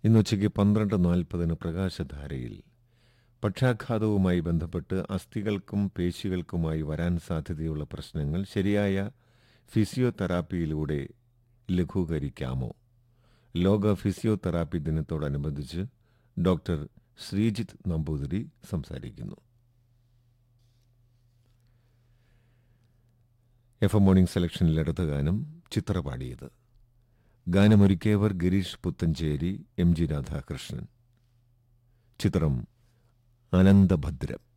ഇന്ന് ഉച്ചയ്ക്ക് പന്ത്രണ്ട് നാൽപ്പതിന് പ്രകാശധാരയിൽ പക്ഷാഘാതവുമായി ബന്ധപ്പെട്ട് അസ്ഥികൾക്കും പേശികൾക്കുമായി വരാൻ സാധ്യതയുള്ള പ്രശ്നങ്ങൾ ശരിയായ ഫിസിയോതെറാപ്പിയിലൂടെ ലഘൂകരിക്കാമോ ലോക ഫിസിയോതെറാപ്പി ദിനത്തോടനുബന്ധിച്ച് ഡോക്ടർ ശ്രീജിത്ത് നമ്പൂതിരി സംസാരിക്കുന്നു എഫ് എം മോർണിംഗ് സെലക്ഷനിൽ അടുത്ത ഗാനം ചിത്ര പാടിയത് ഗാനമൊരുക്കിയവർ ഗിരീഷ് പുത്തഞ്ചേരി എം ജി രാധാകൃഷ്ണൻ ചിത്രം അനന്തഭദ്രം